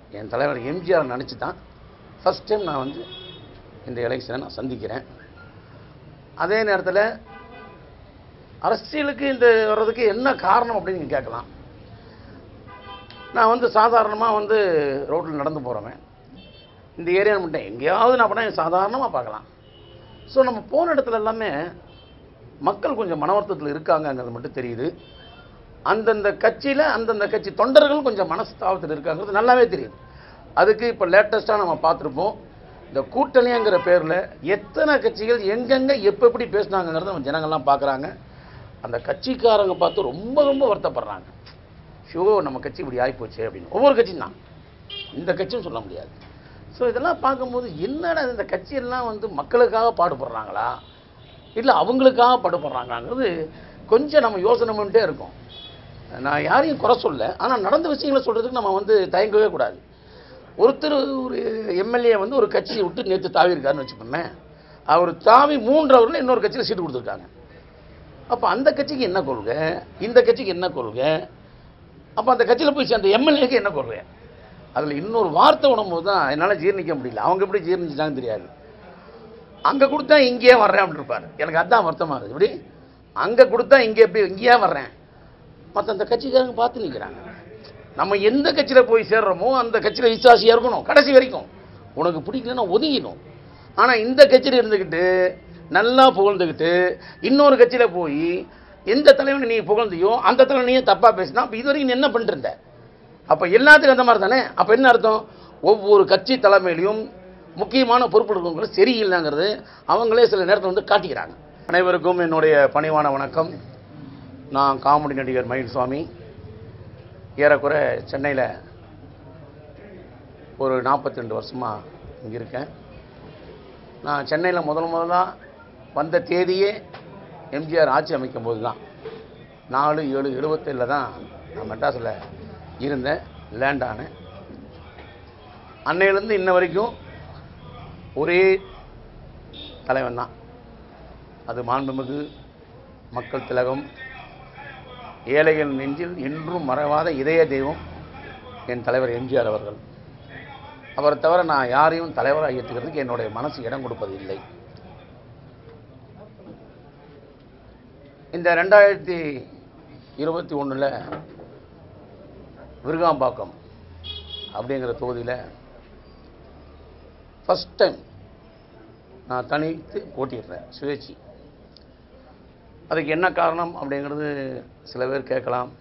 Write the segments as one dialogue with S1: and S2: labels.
S1: என் தலைவர் எம்ஜிஆர் நினச்சி தான் ஃபஸ்ட் டைம் நான் வந்து இந்த எலெக்ஷனை நான் சந்திக்கிறேன் அதே நேரத்தில் அரசியலுக்கு இந்த வர்றதுக்கு என்ன காரணம் அப்படின்னு நீங்கள் கேட்கலாம் நான் வந்து சாதாரணமாக வந்து ரோட்டில் நடந்து போகிறவன் இந்த ஏரியா மட்டும் எங்கேயாவது நான் பண்ணால் சாதாரணமாக பார்க்கலாம் ஸோ நம்ம போன இடத்துல எல்லாமே மக்கள் கொஞ்சம் மன வருத்தத்தில் இருக்காங்கங்கிறது மட்டும் தெரியுது அந்தந்த கட்சியில் அந்தந்த கட்சி தொண்டர்கள் கொஞ்சம் மனஸ்தாபத்தில் இருக்காங்கிறது நல்லாவே தெரியுது அதுக்கு இப்போ லேட்டஸ்ட்டாக நம்ம பார்த்துருப்போம் இந்த கூட்டணிங்கிற பேரில் எத்தனை கட்சிகள் எங்கெங்கே எப்போ எப்படி பேசுனாங்கங்கிறத நம்ம ஜனங்கள்லாம் பார்க்குறாங்க அந்த கட்சிக்காரங்க பார்த்து ரொம்ப ரொம்ப வருத்தப்படுறாங்க ஷோ நம்ம கட்சி இப்படி ஆகிப்போச்சு அப்படின்னு ஒவ்வொரு கட்சியும் தான் இந்த கட்சியும் சொல்ல முடியாது ஸோ இதெல்லாம் பார்க்கும்போது என்னடா இது, இந்த கட்சியெல்லாம் வந்து மக்களுக்காக பாடுபடுறாங்களா இல்லை அவங்களுக்காக பாடுபடுறாங்களாங்கிறது கொஞ்சம் நம்ம யோசனை பண்ணிட்டே இருக்கோம் நான் யாரையும் குறை சொல்ல ஆனால் நடந்த விஷயங்களை சொல்கிறதுக்கு நம்ம வந்து தயங்கவே கூடாது ஒருத்தர் ஒரு எம்எல்ஏ வந்து ஒரு கட்சியை விட்டு நேற்று தாவி இருக்காருன்னு வச்சுக்கோமே அவர் தாவி மூன்றவர்கள் இன்னொரு கட்சியில் சீட்டு கொடுத்துருக்காங்க அப்போ அந்த கட்சிக்கு என்ன கொள்கை இந்த கட்சிக்கு என்ன கொள்கை அப்போ அந்த கட்சியில் போய் சேர்ந்த எம்எல்ஏக்கு என்ன கொள்கை அதில் இன்னொரு வார்த்தை உணவும்போது தான் என்னால் ஜீர்ணிக்க முடியல அவங்க எப்படி ஜீர்ணிச்சிட்டாங்கன்னு தெரியாது அங்கே கொடுத்தா இங்கேயே வர்றேன் அப்படின்னு இருப்பார் எனக்கு அதான் வருத்தமாகுது இப்படி அங்கே கொடுத்தா இங்கே எப்படி இங்கேயே வர்றேன் மற்ற அந்த கட்சிக்காரங்க பார்த்து நிற்கிறாங்க நம்ம எந்த கட்சியில் போய் சேர்றோமோ அந்த கட்சியில் விசுவாசியாக இருக்கணும் கடைசி வரைக்கும் உனக்கு பிடிக்கலன்னா ஒதுங்கிடும் ஆனால் இந்த கட்சியில் இருந்துக்கிட்டு நல்லா புகழ்ந்துக்கிட்டு இன்னொரு கட்சியில் போய் எந்த தலைவனை நீ புகழ்ந்தியோ அந்த தலைவனை நீயே தப்பாக பேசினா அப்போ இது வரைக்கும் நீ என்ன பண்ணிட்டு இருந்த அப்போ எல்லாத்துக்கும் அந்த மாதிரி தானே அப்போ என்ன அர்த்தம் ஒவ்வொரு கட்சி தலைமையிலையும் முக்கியமான பொறுப்பு இருக்கவங்களும் சரியில்லைங்கிறது அவங்களே சில நேரத்தில் வந்து காட்டிக்கிறாங்க அனைவருக்கும் என்னுடைய பணிவான வணக்கம் நான் காமெடி நடிகர் மயில்சுவாமி ஏறக்குறை சென்னையில் ஒரு நாற்பத்தி ரெண்டு வருஷமாக இங்கே இருக்கேன் நான் சென்னையில் முதல் முதலாக வந்த தேதியே எம்ஜிஆர் ஆட்சி அமைக்கும் போது தான் நாலு ஏழு எழுபத்தேழில் தான் நான் மெட்ராஸில் இருந்தேன் லேண்ட் ஆனேன் அன்னையிலேருந்து இன்ன வரைக்கும் ஒரே தலைவன் தான் அது மாண்புமிகு மக்கள் திலகம் ஏழைகள் நெஞ்சில் என்றும் மறவாத இதய தெய்வம் என் தலைவர் எம்ஜிஆர் அவர்கள் அவரை தவிர நான் யாரையும் தலைவராக ஏற்றுக்கிறதுக்கு என்னுடைய மனசு இடம் கொடுப்பது இல்லை இந்த ரெண்டாயிரத்தி இருபத்தி ஒன்றில் விருகாம்பாக்கம் அப்படிங்கிற தொகுதியில் ஃபஸ்ட் டைம் நான் தனித்து போட்டிடுறேன் சுயேட்சி அதுக்கு என்ன காரணம் அப்படிங்கிறது சில பேர் கேட்கலாம்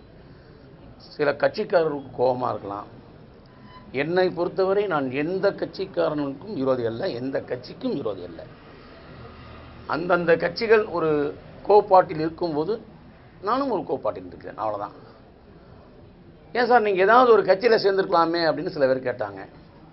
S1: சில கட்சிக்காரர்களுக்கு கோபமாக இருக்கலாம் என்னை பொறுத்தவரை நான் எந்த கட்சிக்காரனுக்கும் விரோதி அல்ல எந்த கட்சிக்கும் விரோதி அல்ல அந்தந்த கட்சிகள் ஒரு கோப்பாட்டில் இருக்கும்போது நானும் ஒரு கோப்பாட்டில் இருக்கிறேன் அவ்வளோதான் ஏன் சார் நீங்கள் ஏதாவது ஒரு கட்சியில் சேர்ந்துருக்கலாமே அப்படின்னு சில பேர் கேட்டாங்க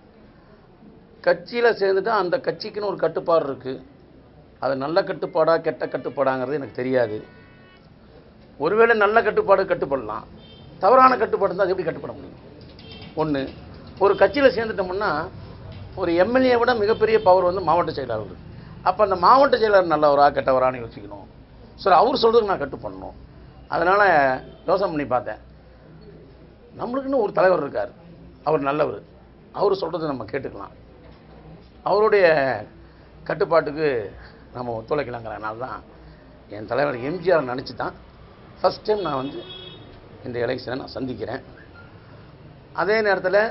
S1: கட்சியில் சேர்ந்துட்டா அந்த கட்சிக்குன்னு ஒரு கட்டுப்பாடு இருக்குது அது நல்ல கட்டுப்பாடா கெட்ட கட்டுப்பாடாங்கிறது எனக்கு தெரியாது ஒருவேளை நல்ல கட்டுப்பாடு கட்டுப்படலாம் தவறான கட்டுப்பாடு இருந்தால் அது எப்படி கட்டுப்பட முடியும் ஒன்று ஒரு கட்சியில் சேர்ந்துட்டோம்னா ஒரு எம்எல்ஏ விட மிகப்பெரிய பவர் வந்து மாவட்ட செயலாளர் அப்போ அந்த மாவட்ட செயலாளர் நல்லவரா கெட்டவரான்னு யோசிக்கணும் சரி அவர் சொல்கிறதுக்கு நான் கட்டுப்படணும் அதனால் யோசனை பண்ணி பார்த்தேன் நம்மளுக்குன்னு ஒரு தலைவர் இருக்கார் அவர் நல்லவர் அவர் சொல்கிறத நம்ம கேட்டுக்கலாம் அவருடைய கட்டுப்பாட்டுக்கு நம்ம ஒத்துழைக்கலாங்கிறனால தான் என் தலைவர் எம்ஜிஆர் நினச்சி தான் ஃபஸ்ட் டைம் நான் வந்து இந்த எலெக்ஷனை நான் சந்திக்கிறேன் அதே நேரத்தில்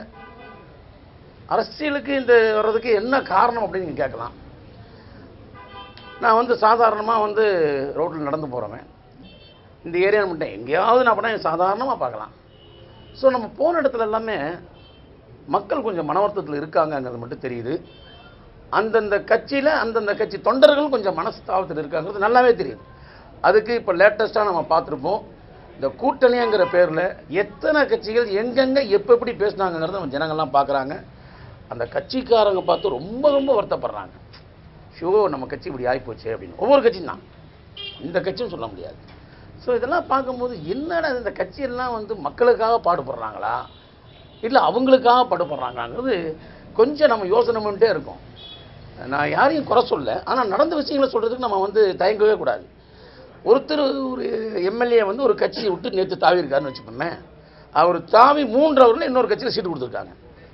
S1: அரசியலுக்கு இந்த வர்றதுக்கு என்ன காரணம் அப்படின்னு நீங்கள் கேட்கலாம் நான் வந்து சாதாரணமாக வந்து ரோட்டில் நடந்து போகிறவன் இந்த ஏரியா மட்டும் எங்கேயாவது நான் பண்ணால் சாதாரணமாக பார்க்கலாம் ஸோ நம்ம போன இடத்துல எல்லாமே மக்கள் கொஞ்சம் மன வருத்தத்தில் இருக்காங்கங்கிறது மட்டும் தெரியுது அந்தந்த கட்சியில் அந்தந்த கட்சி தொண்டர்கள் கொஞ்சம் மனஸ்தாபத்தில் இருக்காங்கிறது நல்லாவே தெரியுது அதுக்கு இப்போ லேட்டஸ்ட்டாக நம்ம பார்த்துருப்போம் இந்த கூட்டணிங்கிற பேரில் எத்தனை கட்சிகள் எங்கெங்கே எப்போ எப்படி பேசுனாங்கங்கிறத நம்ம ஜனங்கள்லாம் பார்க்குறாங்க அந்த கட்சிக்காரங்க பார்த்து ரொம்ப ரொம்ப வருத்தப்படுறாங்க ஷோ நம்ம கட்சி இப்படி ஆகிப்போச்சு அப்படின்னு ஒவ்வொரு கட்சியும் தான் இந்த கட்சியும் சொல்ல முடியாது ஸோ இதெல்லாம் பார்க்கும்போது என்னடா இது, இந்த கட்சியெல்லாம் வந்து மக்களுக்காக பாடுபடுறாங்களா இல்லை அவங்களுக்காக பாடுபடுறாங்களாங்கிறது கொஞ்சம் நம்ம யோசனை பண்ணிட்டே இருக்கோம் நான் யாரையும் குறை சொல்ல ஆனால் நடந்த விஷயங்களை சொல்கிறதுக்கு நம்ம வந்து தயங்கவே கூடாது ஒருத்தர் ஒரு எம்எல்ஏ வந்து ஒரு கட்சியை விட்டு நேற்று தாவி இருக்காருன்னு வச்சுக்கோமே அவர் தாவி மூன்றவர்கள் இன்னொரு கட்சியில் சீட்டு கொடுத்துருக்காங்க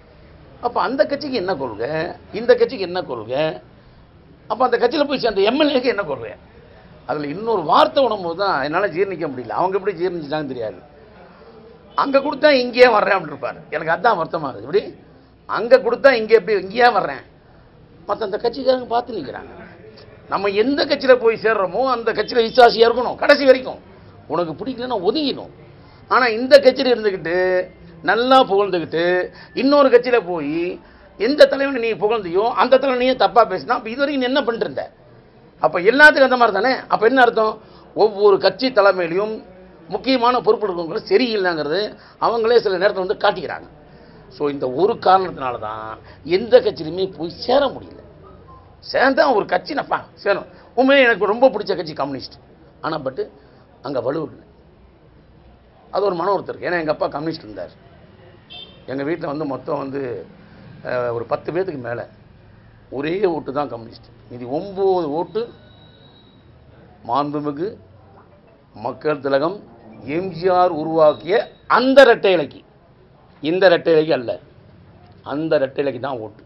S1: அப்போ அந்த கட்சிக்கு என்ன கொள்கை இந்த கட்சிக்கு என்ன கொள்கை அப்போ அந்த கட்சியில் போய் சேர்ந்த எம்எல்ஏக்கு என்ன கொள்கை அதில் இன்னொரு வார்த்தை உடம்போது தான் என்னால் ஜீர்ணிக்க முடியல அவங்க எப்படி ஜீர்ணிச்சாங்கன்னு தெரியாது அங்கே கொடுத்தா இங்கேயே வர்றேன் அப்படின்னு இருப்பார் எனக்கு அதான் வருத்தமாக இருக்குது இப்படி அங்கே கொடுத்தா இங்கே எப்படி இங்கேயே வர்றேன் மற்ற அந்த கட்சிக்காரங்க பார்த்து நிற்கிறாங்க நம்ம எந்த கட்சியில் போய் சேர்றோமோ அந்த கட்சியில் விசுவாசியாக இருக்கணும் கடைசி வரைக்கும் உனக்கு பிடிக்கலன்னா ஒதுங்கிடும் ஆனால் இந்த கட்சியில் இருந்துக்கிட்டு நல்லா புகழ்ந்துக்கிட்டு இன்னொரு கட்சியில் போய் எந்த தலைவனை நீ புகழ்ந்தியோ அந்த தலைவனையே தப்பாக பேசினா அப்போ இது வரைக்கும் நீ என்ன பண்ணிட்டு இருந்த அப்போ எல்லாத்துக்கும் அந்த மாதிரி தானே அப்போ என்ன அர்த்தம் ஒவ்வொரு கட்சி தலைமையிலையும் முக்கியமான பொறுப்பு இருக்கவங்களும் சரியில்லைங்கிறது அவங்களே சில நேரத்தில் வந்து காட்டிக்கிறாங்க ஸோ இந்த ஒரு காரணத்தினால தான் எந்த கட்சியிலுமே போய் சேர முடியல சேர்ந்தா ஒரு கட்சி நப்பா சேரும் உண்மையிலே எனக்கு ரொம்ப பிடிச்ச கட்சி கம்யூனிஸ்ட் ஆனால் பட்டு அங்கே வலு இல்லை அது ஒரு மன ஒருத்தர் ஏன்னா எங்கள் அப்பா கம்யூனிஸ்ட் இருந்தார் எங்கள் வீட்டில் வந்து மொத்தம் வந்து அஹ், ஒரு பத்து பேர்த்துக்கு மேலே ஒரே ஓட்டு தான் கம்யூனிஸ்ட் மீதி ஒம்பது ஓட்டு மாண்புமிகு மக்கள் திலகம் எம்ஜிஆர் உருவாக்கிய அந்த ரெட்டை இலைக்கு இந்த ரெட்டை இலைக்கு அல்ல அந்த ரெட்டை இலைக்கு தான் ஓட்டு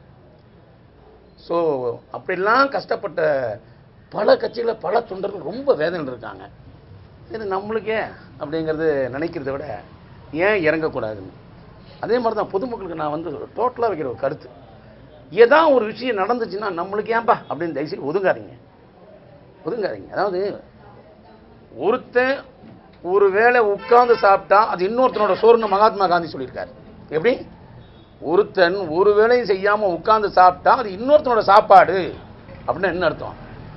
S1: ஸோ அப்படிலாம் கஷ்டப்பட்ட பல கட்சிகளில் பல தொண்டர்கள் ரொம்ப வேதனையில் இருக்காங்க இது நம்மளுக்கே அப்படிங்கிறது நினைக்கிறத விட ஏன் இறங்கக்கூடாதுன்னு அதே மாதிரி தான் பொதுமக்களுக்கு நான் வந்து டோட்டலாக வைக்கிற ஒரு கருத்து ஏதா ஒரு விஷயம் நடந்துச்சுன்னா நம்மளுக்கு ஏன்பா அப்படின்னு தயவுசெய்து ஒதுங்காதீங்க ஒதுங்காதீங்க அதாவது ஒருத்தன் ஒரு வேளை உட்கார்ந்து சாப்பிட்டா அது இன்னொருத்தனோட சோறுன்னு மகாத்மா காந்தி சொல்லியிருக்காரு எப்படி ஒருத்தன் ஒரு வேளையும் செய்யாம உட்கார்ந்து சாப்பிட்டா அது இன்னொருத்தனோட சாப்பாடு அப்படின்னு என்ன அர்த்தம்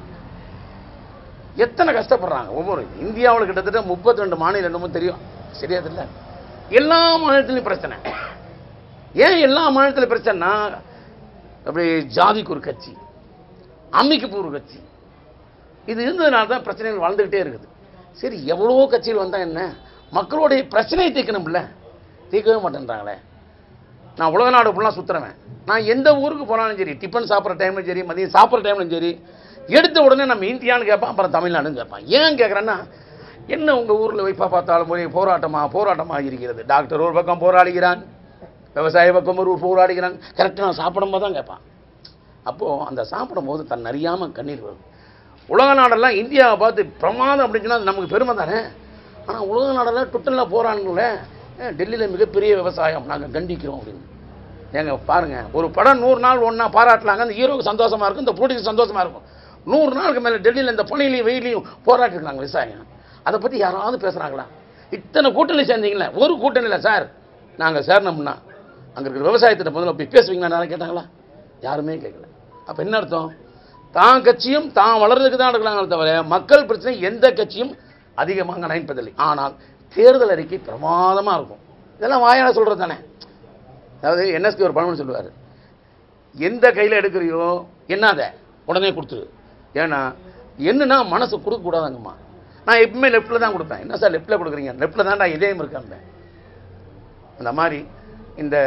S1: எத்தனை கஷ்டப்படுறாங்க ஒவ்வொரு இந்தியாவில் கிட்டத்தட்ட முப்பத்தி ரெண்டு மாநிலம் என்னமோ தெரியும் சரியா தெரியல எல்லா மாநிலத்திலையும் பிரச்சனை ஏன் எல்லா மாநிலத்திலும் பிரச்சனைனா அப்படி ஜாதிக்கு ஒரு கட்சி அம்மிக்கு ஒரு கட்சி இது இருந்ததுனால தான் பிரச்சனைகள் வளர்ந்துக்கிட்டே இருக்குது சரி எவ்வளோ கட்சிகள் வந்தால் என்ன மக்களுடைய பிரச்சனையை தீர்க்கணும்ல தீர்க்கவே மாட்டேன்றாங்களே நான் உலக நாடு ஃபுல்லாக சுற்றுறேன் நான் எந்த ஊருக்கு போனாலும் சரி டிஃபன் சாப்பிட்ற டைம்லையும் சரி மதியம் சாப்பிட்ற டைம்லையும் சரி எடுத்த உடனே நம்ம இந்தியான்னு கேட்பான் அப்புறம் தமிழ்நாடுன்னு கேட்பான் ஏன் கேட்குறேன்னா என்ன உங்கள் ஊரில் வைப்பா பார்த்தாலும் ஒரே போராட்டமாக போராட்டமாக இருக்கிறது டாக்டர் ஒரு பக்கம் போராடுகிறான் விவசாய பக்கம் ஒரு போராடுகிறான் கரெக்டாக நான் சாப்பிடும்போது தான் கேட்பான் அப்போது அந்த சாப்பிடும்போது தன் அறியாமல் கண்ணீர் வரும் உலக நாடெல்லாம் இந்தியாவை பார்த்து பிரமாதம் அப்படின்னு சொன்னா அது நமக்கு பெருமை தானே ஆனால் உலக நாடெல்லாம் டுட்டலில் போகிறானுங்கள டெல்லியில் மிகப்பெரிய விவசாயம் நாங்கள் கண்டிக்கிறோம் அப்படின்னு ஏங்க பாருங்க ஒரு படம் நூறு நாள் ஒன்றா பாராட்டலாங்க அந்த ஹீரோக்கு சந்தோஷமா இருக்கும் இந்த போட்டிக்கு சந்தோஷமா இருக்கும் நூறு நாளுக்கு மேலே டெல்லியில் இந்த பனிலையும் வெயிலையும் போராட்டிருக்காங்க விவசாயம் அதை பற்றி யாராவது பேசுகிறாங்களா இத்தனை கூட்டணி சேர்ந்தீங்களே ஒரு கூட்டணி இல்லை சார் நாங்கள் சேரணும்னா அங்கே இருக்கிற விவசாயத்திட்ட முதல்ல போய் பேசுவீங்களா யாரும் கேட்டாங்களா யாருமே கேட்கல அப்போ என்ன அர்த்தம் தான் கட்சியும் தான் வளர்றதுக்கு தான் எடுக்கலாங்களே தவிர மக்கள் பிரச்சனை எந்த கட்சியும் அதிகமாக நினைப்பதில்லை ஆனால் தேர்தல் அறிக்கை பிரமாதமாக இருக்கும் இதெல்லாம் வாயால சொல்கிறது தானே அதாவது என்எஸ்கே ஒரு பழமொழி சொல்லுவார் எந்த கையில் எடுக்கிறியோ என்னாத உடனே கொடுத்துரு ஏன்னா என்னன்னா மனசு கொடுக்கக்கூடாதுங்கம்மா நான் எப்பவுமே லெஃப்ட்டில் தான் கொடுப்பேன் என்ன சார் லெஃப்ட்டில் கொடுக்குறீங்க லெஃப்ட்டில் தான்டா இதயம் இருக்காங்க அந்த மாதிரி இந்த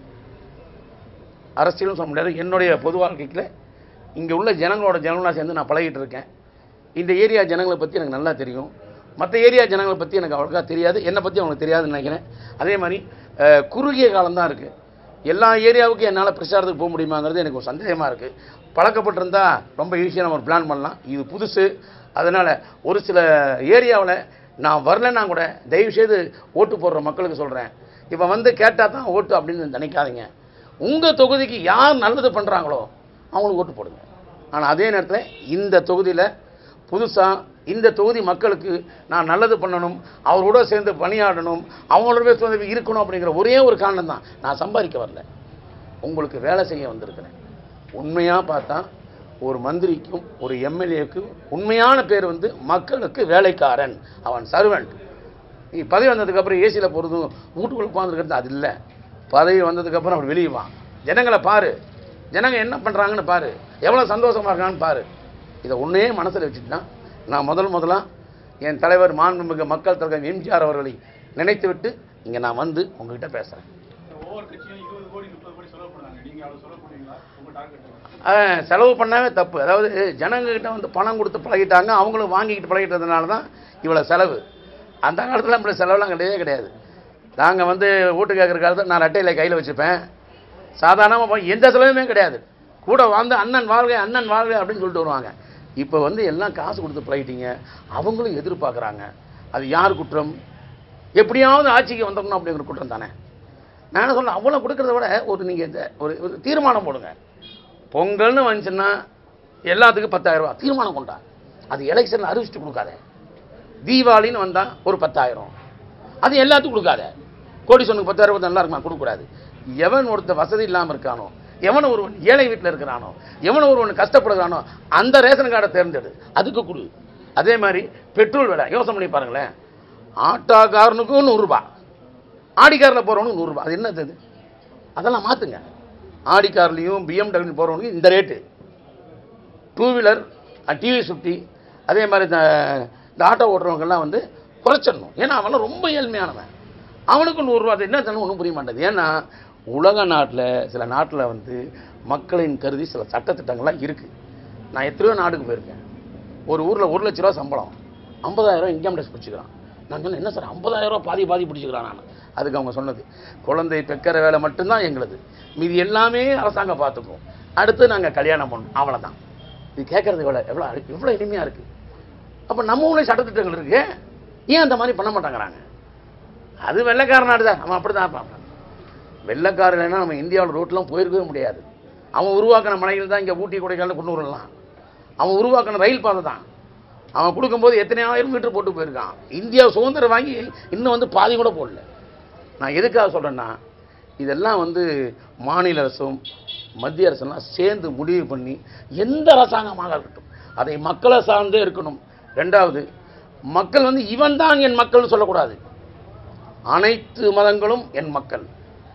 S1: அரசியலும் சொல்ல முடியாது என்னுடைய பொது வாழ்க்கையில் இங்கே உள்ள ஜனங்களோட ஜனங்களாக சேர்ந்து நான் பழகிட்டு இருக்கேன் இந்த ஏரியா ஜனங்களை பற்றி எனக்கு நல்லா தெரியும் மற்ற ஏரியா ஜனங்களை பற்றி எனக்கு அவ்வளோக்கா தெரியாது என்னை பற்றி அவங்களுக்கு தெரியாதுன்னு நினைக்கிறேன் அதே மாதிரி அஹ், குறுகிய காலம்தான் இருக்குது எல்லா ஏரியாவுக்கும் என்னால் பிரச்சாரத்துக்கு போக முடியுமாங்கிறது எனக்கு ஒரு சந்தேகமாக இருக்குது பழக்கப்பட்டிருந்தா ரொம்ப ஈஸியாக நம்ம ஒரு பிளான் பண்ணலாம் இது புதுசு அதனால் ஒரு சில ஏரியாவில் நான் வரலைன்னா கூட தயவுசெய்து ஓட்டு போடுற மக்களுக்கு சொல்கிறேன் இப்போ வந்து கேட்டால் தான் ஓட்டு அப்படின்னு நினைக்காதீங்க உங்கள் தொகுதிக்கு யார் நல்லது பண்ணுறாங்களோ அவங்களுக்கு ஓட்டு போடுங்க ஆனால் அதே நேரத்தில் இந்த தொகுதியில் புதுசாக இந்த தொகுதி மக்களுக்கு நான் நல்லது பண்ணணும் அவரோட சேர்ந்து பணியாடணும் அவங்களோட சேர்ந்து இருக்கணும் அப்படிங்கிற ஒரே ஒரு காரணம் தான் நான் சம்பாதிக்க வரல உங்களுக்கு வேலை செய்ய வந்திருக்கிறேன் உண்மையாக பார்த்தா ஒரு மந்திரிக்கும் ஒரு எம்எல்ஏக்கும் உண்மையான பேர் வந்து மக்களுக்கு வேலைக்காரன் அவன் சர்வெண்ட் நீ பதவி வந்ததுக்கப்புறம் ஏசியில் போகிறதும் வீட்டுக்குள்ள உட்காந்துருக்கிறது அது இல்லை பதவி வந்ததுக்கப்புறம் அப்படி வெளியே வா ஜனங்களை பாரு ஜனங்க என்ன பண்ணுறாங்கன்னு பாரு எவ்வளோ சந்தோஷமா இருக்கான்னு பாரு இதை ஒன்றே மனசில் வச்சுட்டுனா நான் முதல் முதலாக என் தலைவர் மாண்புமிகு மக்கள் தலைவர் எம்ஜிஆர் அவர்களை நினைத்து விட்டு இங்கே நான் வந்து உங்ககிட்ட பேசுகிறேன்
S2: ஒவ்வொரு கட்சியும் இருபது கோடி முப்பது கோடி செலவு பண்ணாங்க நீங்க அவ்வளவு செலவு பண்ணுவீங்களா உங்க டார்கெட்
S1: அஹ் செலவு பண்ணவே தப்பு அதாவது ஜனங்ககிட்ட வந்து பணம் கொடுத்து பழகிட்டாங்க அவங்களும் வாங்கிக்கிட்டு பழகிட்டதுனால தான் இவ்வளோ செலவு அந்த காலத்தில் நம்மளுக்கு செலவுலாம் கிடையவே கிடையாது நாங்கள் வந்து வீட்டு கேட்குற காலத்தில் நான் ரெட்டையில கையில் வச்சுப்பேன் சாதாரணமாக போய் எந்த செலவுமே கிடையாது கூட வாழ்ந்து அண்ணன் வாழ்க அண்ணன் வாழ்க அப்படின்னு சொல்லிட்டு வருவாங்க இப்போ வந்து எல்லாம் காசு கொடுத்து பழகிட்டீங்க அவங்களும் எதிர்பார்க்குறாங்க அது யார் குற்றம் எப்படியாவது ஆட்சிக்கு வந்துடணும் அப்படிங்கிற குற்றம் தானே நான் என்ன சொல்ல அவ்வளோ கொடுக்கறத விட ஒரு நீங்கள் ஒரு ஒரு தீர்மானம் போடுங்க பொங்கல்னு வந்துச்சுன்னா எல்லாத்துக்கும் பத்தாயிரம் ரூபாய் தீர்மானம் கொண்டா அது எலெக்ஷனில் அறிவிச்சுட்டு கொடுக்காத தீபாவளின்னு வந்தால் ஒரு பத்தாயிரம் அது எல்லாத்துக்கும் கொடுக்காத கோடீஸ்வரனுக்கு பத்தாயிரம் ரூபாய் நல்லா இருக்குமா கொடுக்கக்கூடாது எவன் ஒருத்த வசதி இல்லாமல் இருக்கானோ எவன் ஒருவன் ஏழை வீட்டில் இருக்கிறானோ எவன் ஒருவன் கஷ்டப்படுகிறானோ அந்த ரேஷன் கார்டை தேர்ந்தெடு அதுக்கு கொடு அதே மாதிரி பெட்ரோல் விலை யோசனை பண்ணி பாருங்களேன் ஆட்டோக்காரனுக்கும் நூறுரூபா ஆடிக்காரில் போகிறவனுக்கு நூறுரூபா அது என்னது அது அதெல்லாம் மாற்றுங்க ஆடிக்கார்லேயும் பிஎம்டபிள்யூ போகிறவனுக்கு இந்த rate two wheeler TV fifty அதே மாதிரி இந்த இந்த ஆட்டோ ஓட்டுறவங்கெல்லாம் வந்து குறைச்சிடணும் ஏன்னா அவன்லாம் ரொம்ப ஏழ்மையானவன் அவனுக்கு நூறுரூவா அது என்ன தானே ஒன்றும் புரிய மாட்டேது ஏன்னா உலக நாட்டில் சில நாட்டில் வந்து மக்களின் கருதி சில சட்டத்திட்டங்கள்லாம் இருக்குது நான் எத்தனையோ நாடுக்கு போயிருக்கேன் ஒரு ஊரில் ஒரு லட்ச ரூபா சம்பளம் ஐம்பதாயிரம் இன்கம் டேக்ஸ் பிடிச்சிக்கிறான் நான் சொன்னேன் என்ன சார் ஐம்பதாயிரம் ரூபா பாதி பாதி பிடிச்சிக்கிறான் நான் அதுக்கு அவங்க சொன்னது குழந்தை பெக்கிற வேலை மட்டும்தான் எங்களுது மீதி எல்லாமே அரசாங்கம் பார்த்துக்கும் அடுத்து நாங்கள் கல்யாணம் பண்ணணும் அவ்வளோதான் இது கேட்கறது எவ்வளோ எவ்வளோ எவ்வளோ இனிமையாக இருக்குது அப்போ நம்ம ஊரில் சட்டத்திட்டங்கள் இருக்கு ஏன் அந்த மாதிரி பண்ண மாட்டேங்கிறாங்க அது வெள்ளைக்கார நாடு தான் அவன் அப்படி தான் பார்ப்பான் வெள்ளைக்காரன் இல்லைன்னா நம்ம இந்தியாவில் ரோட்லாம் போயிருக்கவே முடியாது அவன் உருவாக்கின மலைகள் தான் இங்கே ஊட்டி கொடைக்கானல் கொண்டு வரலாம் அவன் உருவாக்கின ரயில் பாதை தான் அவன் கொடுக்கும்போது எத்தனையாயிரம் மீட்டர் போட்டு போயிருக்கான் இந்தியா சுதந்திரம் வாங்கி இன்னும் வந்து பாதி கூட போடல நான் எதுக்காக சொல்கிறேன்னா இதெல்லாம் வந்து மாநில அரசும் மத்திய அரசெல்லாம் சேர்ந்து முடிவு பண்ணி எந்த அரசாங்கமாக இருக்கட்டும் அதை மக்களை சார்ந்தே இருக்கணும் ரெண்டாவது மக்கள் வந்து இவன் தான் என் மக்கள்னு சொல்லக்கூடாது அனைத்து மதங்களும் என் மக்கள்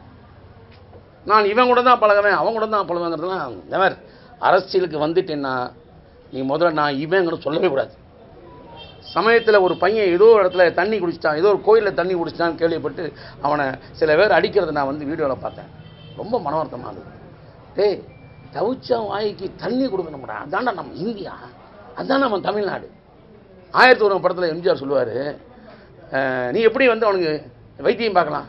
S1: நான் இவன் கூட தான் பழகுவேன் அவன் கூட தான் பழகுவேங்கிறதுலாம் நெவர் அரசியலுக்கு வந்துட்டேன்னா நீ முதல்ல நான் இவங்கிறது சொல்லவே கூடாது சமயத்தில் ஒரு பையன் ஏதோ ஒரு இடத்துல தண்ணி குடிச்சிட்டான் ஏதோ ஒரு கோயிலில் தண்ணி குடிச்சிட்டான்னு கேள்விப்பட்டு அவனை சில பேர் அடிக்கிறத நான் வந்து வீடியோவில் பார்த்தேன் ரொம்ப மனவர்த்தமாக இருந்தது டேய் தவிச்ச வாய்க்கு தண்ணி கொடுக்கணும்டா அதான்டா நம்ம இந்தியா அதான் நம்ம தமிழ்நாடு ஆயிரத்தி ஒரு படத்தில் எம்ஜிஆர் சொல்லுவார் நீ எப்படி வந்து அவனுக்கு வைத்தியம் பார்க்கலாம்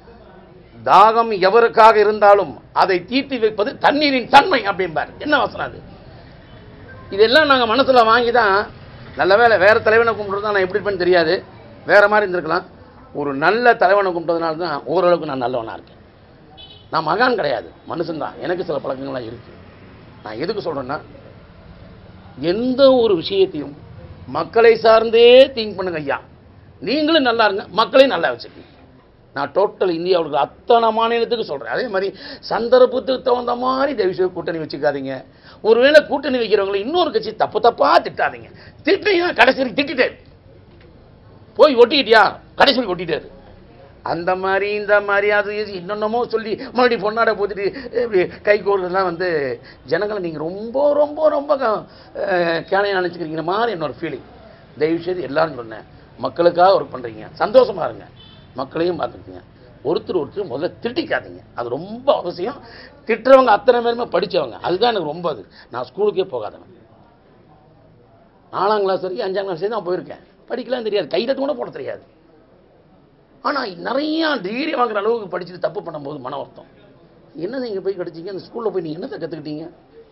S1: தாகம் எவருக்காக இருந்தாலும் அதை தீர்த்து வைப்பது தண்ணீரின் தன்மை அப்படிம்பார் என்ன வசனம் அது இதெல்லாம் நாங்கள் மனசில் வாங்கி தான் நல்ல வேளை வேறு தலைவனை கும்பிட்றது தான் நான் எப்படி இருப்பேன்னு தெரியாது வேறு மாதிரி இருந்திருக்கலாம் ஒரு நல்ல தலைவனை கும்பிட்டதுனால தான் ஓரளவுக்கு நான் நல்லவனாக இருக்கேன் நான் மகான் கிடையாது மனுஷன்தான் எனக்கு சில பழக்கங்கள்லாம் இருக்குது நான் எதுக்கு சொல்கிறேன்னா எந்த ஒரு விஷயத்தையும் மக்களை சார்ந்தே திங்க் பண்ணுங்க ஐயா நீங்களும் நல்லா இருங்க மக்களையும் நல்லா வச்சுக்கங்க நான் டோட்டல் இந்தியாவில் இருக்கிற அத்தனை மாநிலத்துக்கு சொல்கிறேன் அதே மாதிரி சந்தர்ப்பத்துக்கு தகுந்த மாதிரி தயவுசெய்து கூட்டணி வச்சுக்காதீங்க ஒருவேளை கூட்டணி வைக்கிறவங்களை இன்னொரு கட்சி தப்பு தப்பாக திட்டாதீங்க திட்டிங்கன்னா கடைசி வரைக்கும் திட்டிட்டே இரு. போய் ஒட்டிக்கிட்டியா கடைசி வரைக்கும் ஒட்டிட்டே இரு. அந்த மாதிரி இந்த மாதிரி அது இது என்னென்னமோ சொல்லி மறுபடியும் பொன்னாடை போட்டுட்டு இப்படி கை கோர்றதுலாம் வந்து ஜனங்களை நீங்கள் ரொம்ப ரொம்ப ரொம்ப கேனையாக நினச்சிக்கிறீங்க மாதிரி என்னோட ஃபீலிங் தயவுசெய்து எல்லாரும் சொன்னேன் மக்களுக்காக ஒர்க் பண்ணுறீங்க சந்தோஷமா இருங்க மக்களையும் பார்த்துக்குங்க ஒருத்தர் ஒருத்தர் முதல்ல திட்டிக்காதீங்க அது ரொம்ப அவசியம் திட்டுறவங்க அத்தனை பேருமே படித்தவங்க அதுதான் எனக்கு ரொம்ப அது நான் ஸ்கூலுக்கே போகாதவன் நாலாம் கிளாஸ் வரைக்கும் அஞ்சாம் கிளாஸ் தான் போயிருக்கேன் படிக்கலாம் தெரியாது கையில் கூட போட தெரியாது ஆனால் நிறையா டிகிரி வாங்குற அளவுக்கு படிச்சுட்டு தப்பு பண்ணும்போது மன வருத்தம் என்ன நீங்கள் போய் கிடைச்சீங்க அந்த ஸ்கூலில் போய் நீங்கள் என்னத்தை கற்றுக்கிட்டீங்க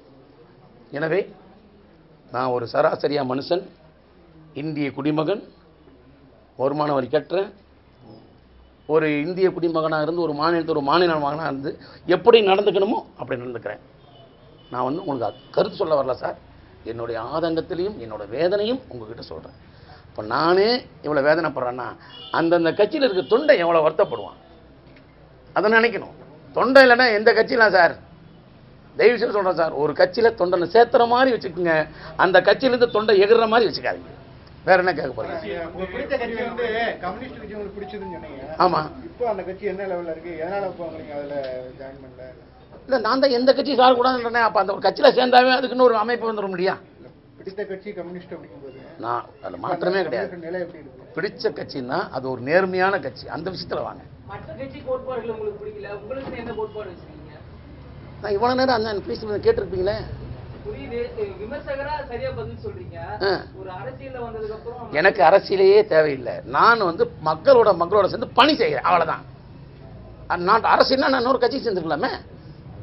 S1: எனவே நான் ஒரு சராசரியா மனுஷன் இந்திய குடிமகன் வருமான வரி கட்டுறேன் ஒரு இந்திய குடிமகனாக இருந்து ஒரு மாநிலத்தில் ஒரு மாநில மகனாக இருந்து எப்படி நடந்துக்கணுமோ அப்படி நடந்துக்கிறேன் நான் வந்து உங்களுக்கு அது கருத்து சொல்ல வரல சார் என்னுடைய ஆதங்கத்திலையும் என்னோட வேதனையும் உங்ககிட்ட சொல்கிறேன் இப்போ நானே இவ்வளோ வேதனைப்படுறேன்னா அந்தந்த கட்சியில் இருக்க தொண்டை எவ்வளோ வருத்தப்படுவான் அதை நினைக்கணும் தொண்டை இல்லைன்னா எந்த கட்சியிலாம் சார் தயவு செய்து சொல்கிறேன் சார் ஒரு கட்சியில் தொண்டனை சேர்த்துற மாதிரி வச்சுக்கோங்க அந்த கட்சியிலேருந்து தொண்டை எகிற மாதிரி வச்சுக்காதீங்க வேற என்ன கேட்க போறீங்க
S2: உங்களுக்கு பிடித்த கட்சி வந்து கம்யூனிஸ்ட் கட்சி உங்களுக்கு பிடிச்சதுன்னு சொன்னீங்க
S1: ஆமா
S2: இப்போ அந்த கட்சி என்ன லெவல்ல இருக்கு எதனால இப்போ உங்களுக்கு அதுல ஜாயின் பண்ணல
S1: இல்லை நான் தான் எந்த கட்சி சார் கூடாதுன்றேன் அப்போ அந்த ஒரு கட்சியில் சேர்ந்தாவே அதுக்குன்னு ஒரு அமைப்பு வந்துடும் இல்லையா
S2: பிடித்த கட்சி கம்யூனிஸ்ட் அப்படிங்கும்போது
S1: நான் அதில் மாற்றமே கிடையாது
S2: உங்களுக்கு நிலை எப்படி இருக்கு
S1: பிடிச்ச கட்சின்னா அது ஒரு நேர்மையான கட்சி அந்த விஷயத்தில் வாங்க
S3: மற்ற கட்சி கோட்பாடுகள் உங்களுக்கு பிடிக்கல உங்களுக்கு என்ன கோட்பாடு வச்சிருக்கீங்க
S1: நான் இவ்வளோ நேரம் அந்த பேசி கேட்டிருப்பீங்களே
S3: புரியுது அஹ் விமர்சகரா சரியா பதில் சொல்றீங்க
S1: ஆ.
S3: ஒரு அரசியல்ல வந்ததுக்கு அப்புறம்
S1: எனக்கு அரசியலையே தேவையில்லை நான் வந்து மக்களோட மக்களோட சேர்ந்து பணி செய்கிறேன் அவ்வளோதான் நான் அரசியல்னா நான் இன்னொரு கட்சி சேர்ந்துருக்கலாமே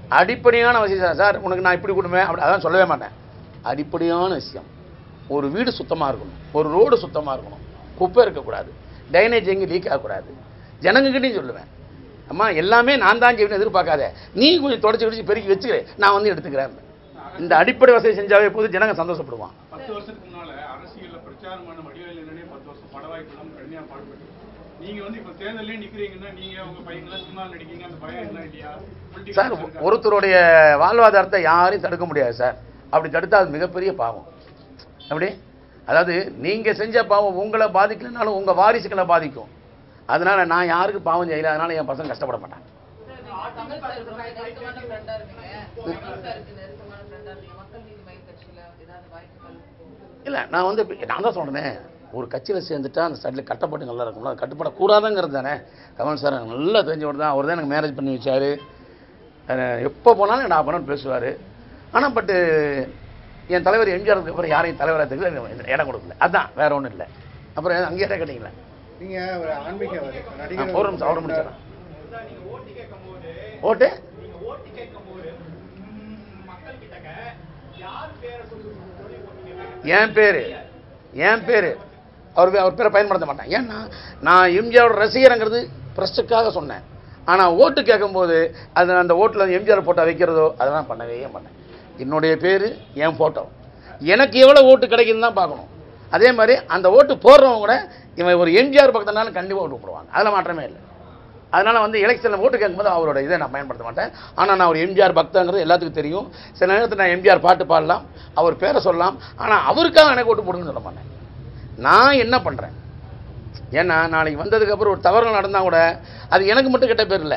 S1: அடிப்படையான விஷயம் சார் சார் உனக்கு நான் இப்படி கொடுப்பேன் அப்படி அதான் சொல்லவே மாட்டேன் அடிப்படையான விஷயம் ஒரு வீடு சுத்தமாக இருக்கணும் ஒரு ரோடு சுத்தமாக இருக்கணும் குப்பை இருக்கக்கூடாது டைனேஜ் எங்கே லீக் ஆகக்கூடாது ஜனங்ககிட்டையும் சொல்லுவேன் அம்மா எல்லாமே நான் தான் செய்வேன்னு எதிர்பார்க்காத நீ கொஞ்சம் தொடச்சி கிடச்சி பெருக்கி வச்சுக்கிறேன் நான் வந்து எடுத்துக்கிறேன் இந்த அடிப்படை வசதி செஞ்சாவே போது ஜனங்க சந்தோஷப்படுவான்
S2: பத்து வருஷத்துக்கு முன்னால அரசியல்ல பிரச்சாரம் பண்ண வடிவேல் என்னன்னே பத்து வருஷம் பட வாய்ப்பு இல்லாம கடுமையா பாடுபட்டு நீங்க வந்து இப்ப தேர்தலே நிக்கிறீங்கன்னா நீங்க உங்க பையன்லாம் சினிமா நடிக்கீங்க அந்த பயம் என்ன இல்லையா Political
S1: சார்
S2: இருக்கா?
S1: ஒருத்தருடைய வாழ்வாதாரத்தை யாரையும் தடுக்க முடியாது சார் அப்படி தடுத்தா அது மிகப்பெரிய பாவம் அப்படி அதாவது நீங்கள் செஞ்ச பாவம் உங்களை பாதிக்கலைனாலும் உங்கள் வாரிசுகளை பாதிக்கும் அதனால நான் யாருக்கு பாவம் செய்யல அதனால என் பசங்க கஷ்டப்பட மாட்டாங்க
S4: தமிழ் சாருக்கு நெருக்கமான ஃப்ரெண்டா இருந்தீங்க தமிழ் சாருக்கு நெருக்கமான ஃப்ரெண்டா இருந்தீங்க மக்கள் நீதி மய்ய கட்சியில ஏதாவது வாய்ப்புகள்
S1: இல்லை நான் வந்து இப்ப- நான் தான் சொல்கிறேனே ஒரு கட்சியில் சேர்ந்துட்டா அந்த சைடில் கட்டப்பட்டு நல்லா இருக்கும்ல அது கட்டுப்படக்கூடாதுங்கிறது தானே கமல் சார் எனக்கு நல்லா தெரிஞ்சவர் தான் அவர் தான் எனக்கு மேரேஜ் பண்ணி வச்சார் எப்போ போனாலும் நான் பண்ண பேசுவார் ஆனால் பட்டு என் தலைவர் எம்ஜிஆருக்கு அப்புறம் யாரையும் தலைவராக தெரியல இடம் கொடுக்கல அதான் வேற ஒன்றும் இல்லை அப்புறம் அங்கேயே கேட்டீங்களா
S5: நீங்க ஒரு ஆன்மீகவாதி
S1: நான்
S5: நடிகர்
S1: ஒரு நிமிஷம் அவரை முடிச்சிடறேன் ஓட்டு என் பேர் என் பேர் அவர் பே- அவர் பேரை பயன்படுத்த மாட்டேன் ஏன்னா நான் எம்ஜிஆரோட ரசிகருங்கிறது ப்ரெஸ்ஸுக்காக சொன்னேன் ஆனால் ஓட்டு கேட்கும்போது அது அந்த ஓட்டில் எம்ஜிஆர் ஃபோட்டோ வைக்கிறதோ அதெல்லாம் பண்ணவே மாட்டேன் என்னுடைய பேர் என் ஃபோட்டோ எனக்கு எவ்வளோ ஓட்டு கிடைக்குதுன்னு தான் பார்க்கணும் அதே மாதிரி அந்த ஓட்டு போடுறவங்க கூட இவன் ஒரு எம்ஜிஆர் பக்கத்தினால கண்டிப்பாக ஓட்டு போடுவாங்க அதில் மாற்றமே இல்லை அதனால் வந்து எலெக்ஷனில் ஓட்டு கேட்கும்போது அவரோட இதை நான் பயன்படுத்த மாட்டேன் ஆனால் நான் ஒரு எம்ஜிஆர் பக்தங்கிறது எல்லாத்துக்கும் தெரியும் சில நேரத்தில் நான் எம்ஜிஆர் பாட்டு பாடலாம் அவர் பேரை சொல்லலாம் ஆனால் அவருக்காக எனக்கு ஓட்டு போடுங்கன்னு சொல்ல மாட்டேன் நான் என்ன பண்ணுறேன் ஏன்னா நாளைக்கு வந்ததுக்கப்புறம் ஒரு தவறுகள் நடந்தால் கூட அது எனக்கு மட்டும் கெட்ட பேர் இல்லை